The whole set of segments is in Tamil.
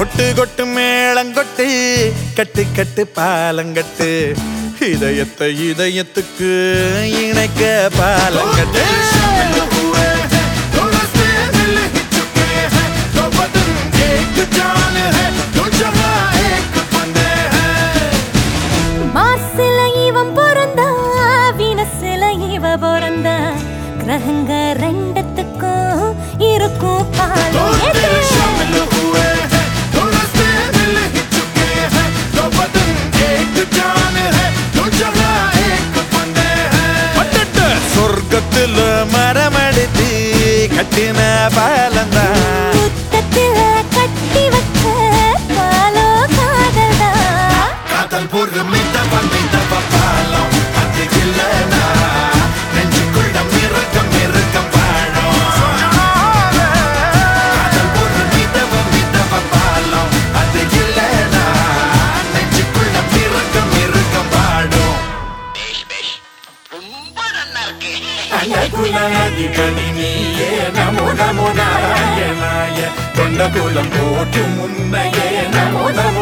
கொட்டு கொட்டு மேளங்கொட்டு கட்டு கட்டு பாலங்கட்டு இதயத்தை இதயத்துக்கு இணைக்க பாலங்கட்டு மார்ஸ்ல இவன் பிறந்தா வீனஸ்ல இவ பிறந்தா கிரகங்க ரெண்டத்துக்கும் இருக்கும் பாலம் எது? பட்டுட்டு சொர்க்கத்துல மரமடித்து கட்டின பாலந்தான் முத்தத்தில கட்டி வச்ச பாலோ காதல்தா காதல் பொறுமை தவ மிதவ பாலம் அது இல்லனா நெஞ்சுக்குள்ள மிருகம் மிருகம் வாழும் காதல் பொறுமை தவ மிதவ பாலம் அது இல்லனா நெஞ்சுக்குள்ள மிருகம் மிருகம் வாழும் அதிபதி நீயே நமோ நமோ நாராயணாய தொண்ட குலம் போட்டு முன்னையே நமோ நமோ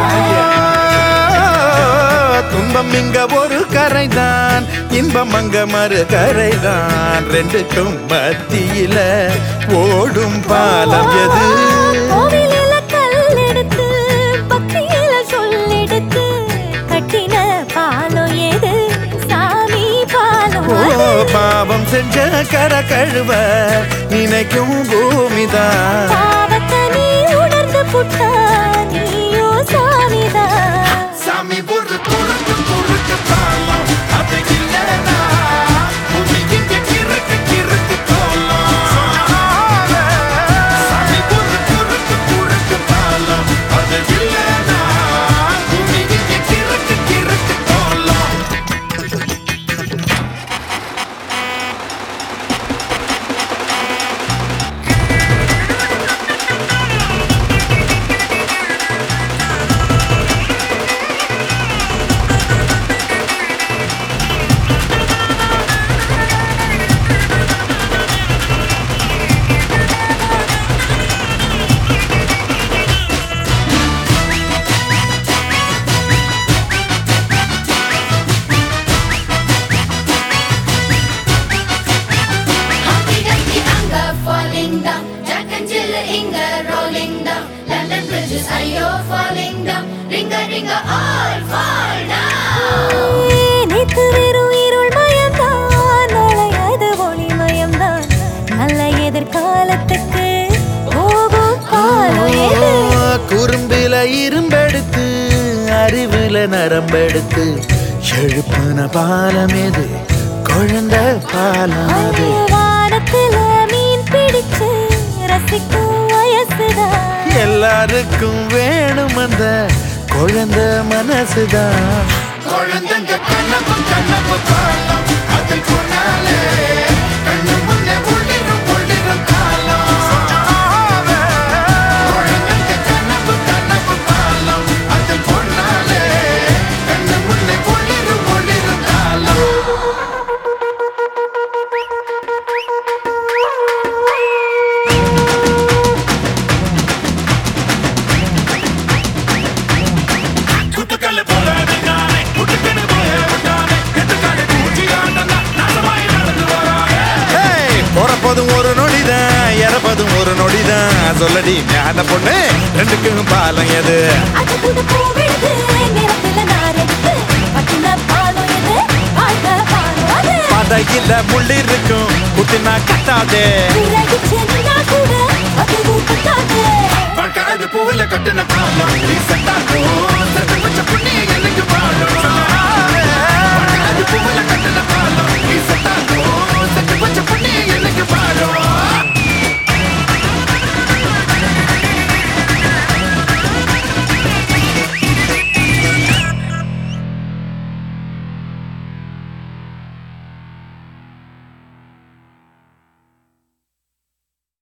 துன்பம் இங்க ஒரு கரைதான் இன்பம் அங்க மறு கரைதான் ரெண்டுக்கும் மத்தியில ஓடும் பாலம் எது கோவிலில கல் எடுத்து பக்தியில சொல்லெடுத்து கட்டின பாலம் எது சாமி பாலம் ஓ அது. பாவம் செஞ்ச கர கழுவ நினைக்கும் பூமிதான் பாவத்தை நீ உணர்ந்து புட்டா நீயோ சாமிதான் சாமி ஒரு குறுக்கு குறுக்கு பாலம் அது இல்லனா பூமி இங்க கிறுக்கு கிறுக்கு கோலம் சாமி ஒரு குறுக்கு குறுக்கு பாலம் அது இல்லனா பூமி இங்க கிறுக்கு கிறுக்கு கோலம் Humpty Dumpty anger falling down. Jack and Jill Inga rolling down. London bridges are you falling down. Ringa ringa all fall down. நேத்து வெறும் இருள் மயம்தான் நாளை அது ஒளி மயம்தான் நல்ல எதிர்காலத்துக்கு போகும் காலம் எது குறும்பில இரும்பெடுத்து அறிவுல நரம்பெடுத்து எழுப்புன பாலம் எது குழந்தை பாலம் அது வானத்துல மீன் பிடிச்சு ரசிக்கும் வயசுதான் எல்லாருக்கும் வேணும் அந்த குழந்தை மனசுதான் குழந்தைங்க கண்ணப்பு கண்ணப்பு காலம் அதில் போனாலே கண்ணு முன்னே ஒளிரும் ஒளிரும் காலம் குழந்தைங்க கண்ணப்பு கண்ணப்பு காலம் அதில் போனாலே கண்ணு முன்னே ஒளிரும் ஒளிரும் காலம் குத்துக்கல்லு போல விட்டானே குட்டுக்கண்ணு போல விட்டானே எத்துக்காலே பூச்சி ஆண்டனா நாசமாய் நடந்து வரானே ஹேய், பிறப்பதும் ஒரு நொடிதான் இறப்பதும் ஒரு நொடிதான் சொல்லடி ஞான பொண்ணு ரெண்டுக்கும் பாலம் எது அது புது பூவெடுத்து நிறத்துல நாரெடுத்து பட்டின பாலம் எது வாழ்க்கை பாலம் அது பதையில முள்ளி இருக்கும் குத்தினா கட்டாதே விலகி சென்னா கூட அது ஊக்கத்தாது வாழ்க்கை அது பூவில கட்டின காலம் நீ சட்டாக்கும்